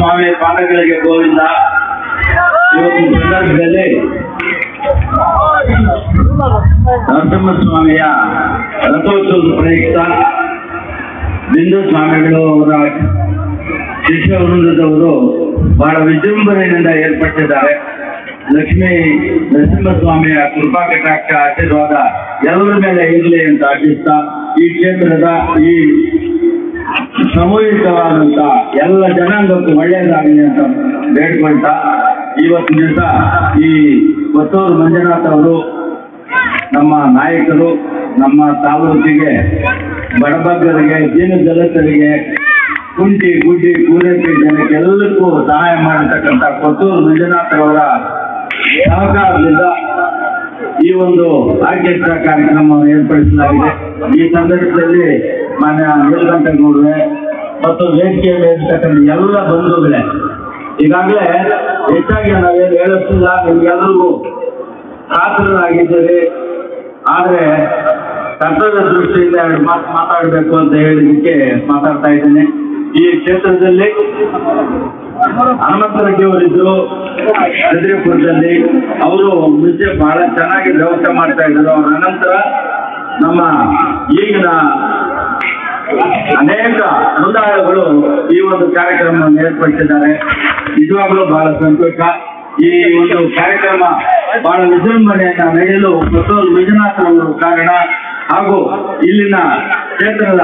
ಸ್ವಾಮಿ ಪಾದಗಳಿಗೆ ಗೋವಿಂದ ಇವತ್ತಿನ ಸಂದರ್ಭದಲ್ಲಿ ನರಸಿಂಹಸ್ವಾಮಿಯ ರಥೋತ್ಸವದ ಪ್ರಯುಕ್ತ ಬಿಂದು ಸ್ವಾಮಿಗಳು ಅವರ ಶಿಷ್ಯ ವೃಂದದವರು ಬಹಳ ವಿಜೃಂಭಣೆಯಿಂದ ಏರ್ಪಟ್ಟಿದ್ದಾರೆ ಲಕ್ಷ್ಮೀ ನರಸಿಂಹಸ್ವಾಮಿಯ ಕೃಪಾ ಕಟಾಕ್ಷ ಆಶೀರ್ವಾದ ಎಲ್ಲರ ಮೇಲೆ ಇರಲಿ ಅಂತ ಆಶಿಸ್ತಾ ಈ ಕ್ಷೇತ್ರದ ಈ ಸಾಮೂಹಿಕವಾದಂತ ಎಲ್ಲ ಜನಾಂಗಕ್ಕೂ ಒಳ್ಳೆಯದಾಗಲಿ ಅಂತ ಬೇಡ್ಕೊಳ್ತಾ ಇವತ್ತಿನ ದಿವಸ ಈ ಕೊತ್ತೂರು ಮಂಜುನಾಥ್ ಅವರು ನಮ್ಮ ನಾಯಕರು ನಮ್ಮ ತಾಲೂಕಿಗೆ ಬಡಬಗ್ಗರಿಗೆ ದೀನ ದಲಿತರಿಗೆ ಕುಂಟಿ ಗುಡ್ಡಿ ಪೂರೈಕೆ ಜನಕ್ಕೆಲ್ಲಕ್ಕೂ ಸಹಾಯ ಮಾಡತಕ್ಕಂಥ ಕೊತ್ತೂರು ಮಂಜುನಾಥ್ ಅವರ ಸಹಕಾರದಿಂದ ಈ ಒಂದು ಆರ್ಕೆಸ್ಟ್ರಾ ಕಾರ್ಯಕ್ರಮವನ್ನು ಏರ್ಪಡಿಸಲಾಗಿದೆ ಈ ಸಂದರ್ಭದಲ್ಲಿ ಮಾನ್ಯ ನೀಲಕಂಠಗೌಡ್ರೆ ಮತ್ತು ವೇದಿಕೆ ಮೇಲೆ ಇರ್ತಕ್ಕಂಥ ಎಲ್ಲ ಬಂಧುಗಳೇ ಈಗಾಗಲೇ ಹೆಚ್ಚಾಗಿ ನಾವೇನು ಹೇಳುತ್ತಿಲ್ಲ ನಿಮ್ಗೆಲ್ಲರಿಗೂ ಕಾತರರಾಗಿದ್ದೀರಿ ಆದ್ರೆ ಕರ್ತವ್ಯ ದೃಷ್ಟಿಯಿಂದ ಎರಡು ಮಾತು ಮಾತಾಡಬೇಕು ಅಂತ ಹೇಳಿದಕ್ಕೆ ಮಾತಾಡ್ತಾ ಇದ್ದೇನೆ ಈ ಕ್ಷೇತ್ರದಲ್ಲಿ ಹನುಮಂತ ರೆಡ್ಡಿ ಅವರಿದ್ರು ಕದ್ರಿಪುರದಲ್ಲಿ ಅವರು ಮುಂಚೆ ಬಹಳ ಚೆನ್ನಾಗಿ ವ್ಯವಸ್ಥೆ ಮಾಡ್ತಾ ಇದ್ರು ಅವರ ನಂತರ ನಮ್ಮ ಈಗಿನ ಅನೇಕ ಸಮುದಾಯಗಳು ಈ ಒಂದು ಕಾರ್ಯಕ್ರಮವನ್ನು ಏರ್ಪಡಿಸಿದ್ದಾರೆ ನಿಜವಾಗ್ಲೂ ಬಹಳ ಸಂತೋಷ ಈ ಒಂದು ಕಾರ್ಯಕ್ರಮ ಬಹಳ ವಿಜೃಂಭಣೆಯನ್ನ ನಡೆಯಲು ಪುತ್ತೂರು ಮಂಜುನಾಥ್ ಅವರು ಕಾರಣ ಹಾಗೂ ಇಲ್ಲಿನ ಕ್ಷೇತ್ರದ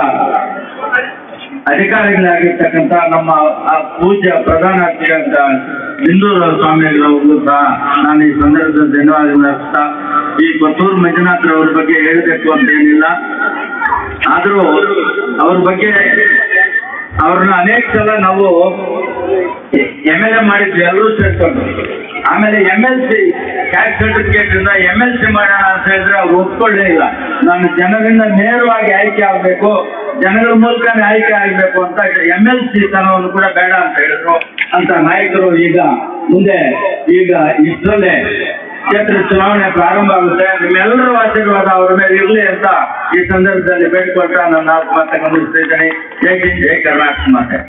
ಅಧಿಕಾರಿಗಳಾಗಿರ್ತಕ್ಕಂಥ ನಮ್ಮ ಆ ಪೂಜ್ಯ ಪ್ರಧಾನ ಅರ್ಚಕಂತ ಬಿಂದೂರ ಸ್ವಾಮಿಗಳವರು ಸಹ ನಾನು ಈ ಸಂದರ್ಭದಲ್ಲಿ ಧನ್ಯವಾದಗಳು ಅರ್ಪಿಸ್ತಾ ಈ ಕೊತ್ತೂರು ಮಂಜುನಾಥ್ ಅವ್ರ ಬಗ್ಗೆ ಹೇಳಬೇಕು ಅಂತ ಏನಿಲ್ಲ ಆದರೂ ಅವ್ರ ಬಗ್ಗೆ ಅವ್ರನ್ನ ಅನೇಕ ಸಲ ನಾವು ಎಮ್ ಎಲ್ ಎ ಮಾಡಿದ್ವಿ ಎಲ್ಲರೂ ಸೇರ್ಕೊಂಡು ಆಮೇಲೆ M L C caste certificate ಇಂದ ಎಮ್ ಎಲ್ ಸಿ ಮಾಡೋಣ ಅಂತ ಹೇಳಿದ್ರೆ ಅವ್ರು ಒಪ್ಕೊಳ್ಳೇ ಇಲ್ಲ ನಾನು ಜನರಿಂದ ನೇರವಾಗಿ ಆಯ್ಕೆ ಆಗಬೇಕು ಜನಗಳ ಮೂಲಕನೇ ಆಯ್ಕೆ ಆಗಬೇಕು ಅಂತ ಎಮ್ ಎಲ್ ಸಿ ತನವನ್ನು ಕೂಡ ಬೇಡ ಅಂತ ಹೇಳಿದ್ರು ಅಂತ ನಾಯಕರು ಈಗ ಮುಂದೆ ಈಗ ಇಷ್ಟರಲ್ಲೇ ಕ್ಷೇತ್ರ ಚುನಾವಣೆ ಪ್ರಾರಂಭ ಆಗುತ್ತೆ ನಿಮ್ಮೆಲ್ಲರ ಆಶೀರ್ವಾದ ಅವರ ಮೇಲೆ ಇರಲಿ ಅಂತ ಈ ಸಂದರ್ಭದಲ್ಲಿ ಬೇಡಿಕೊಳ್ತಾ ನನ್ನ ಮಾತನ್ನು ಮುಗಿಸ್ತಾ ಇದ್ದೇನೆ ಜೈ ಹಿಂದ್ ಜೈ ಕರ್ನಾಟಕ ಮಾತೆ